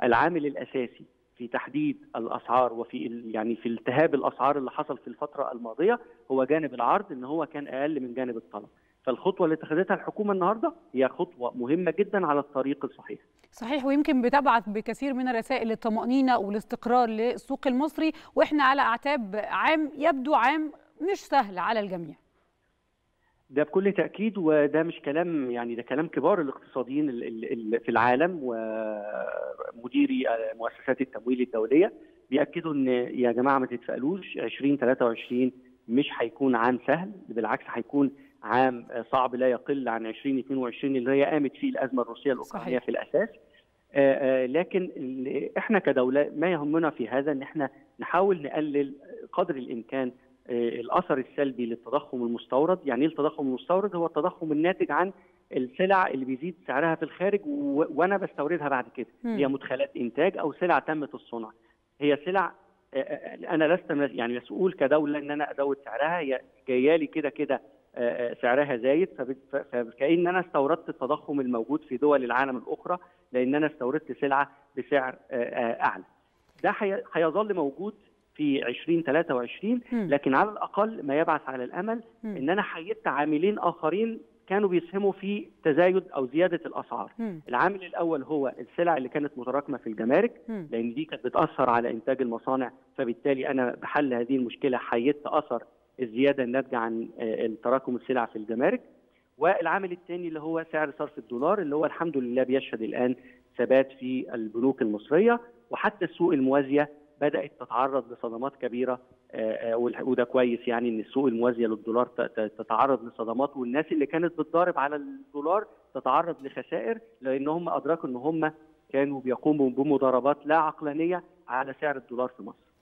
العامل الاساسي في تحديد الاسعار وفي ال- يعني في التهاب الاسعار اللي حصل في الفتره الماضيه هو جانب العرض ان هو كان اقل من جانب الطلب فالخطوه اللي اتخذتها الحكومه النهارده هي خطوه مهمه جدا على الطريق الصحيح صحيح ويمكن بتبعث بكثير من الرسائل للطمأنينة والاستقرار للسوق المصري واحنا على اعتاب عام يبدو عام مش سهل على الجميع ده بكل تأكيد وده مش كلام يعني ده كلام كبار الاقتصاديين ال- ال- ال- في العالم ومديري مؤسسات التمويل الدولية بيأكدوا إن يا جماعة ما تتفائلوش 2023 مش هيكون عام سهل بالعكس هيكون عام صعب لا يقل عن 2022 اللي هي قامت فيه الأزمة الروسية الأوكرانية صحيح. في الأساس آه، آه، لكن ال- احنا كدولة ما يهمنا في هذا ان احنا نحاول نقلل قدر الامكان آه، الاثر السلبي للتضخم المستورد، يعني ايه التضخم المستورد؟ هو التضخم الناتج عن السلع اللي بيزيد سعرها في الخارج و... وانا بستوردها بعد كده، مم. هي مدخلات انتاج او سلع تمت الصنع. هي سلع آه، آه، انا لست مس- يعني مسؤول كدوله ان انا ازود سعرها هي جايه لي كده كده آه، آه، سعرها زايد فبت- ف- فكأن انا استوردت التضخم الموجود في دول العالم الاخرى لان انا استوردت سلعه بسعر آه، آه، اعلى. ده هي- هيظل موجود في 2023 مم. لكن على الاقل ما يبعث على الامل مم. ان انا حيدت عاملين اخرين كانوا بيسهموا في تزايد او زياده الاسعار. مم. العامل الاول هو السلع اللي كانت متراكمه في الجمارك مم. لان دي كانت بتاثر على انتاج المصانع فبالتالي انا بحل هذه المشكله حيدت اثر الزياده الناتجه عن آه، تراكم السلع في الجمارك والعامل الثاني اللي هو سعر صرف الدولار اللي هو الحمد لله بيشهد الان ثبات في البنوك المصريه وحتى السوق الموازيه بدات تتعرض لصدمات كبيره آه، آه، والح- وده كويس يعني ان السوق الموازيه للدولار ت- ت- تتعرض لصدمات والناس اللي كانت بتضارب على الدولار تتعرض لخسائر لان هم ادركوا ان هم كانوا بيقوموا بمضاربات لا عقلانيه على سعر الدولار في مصر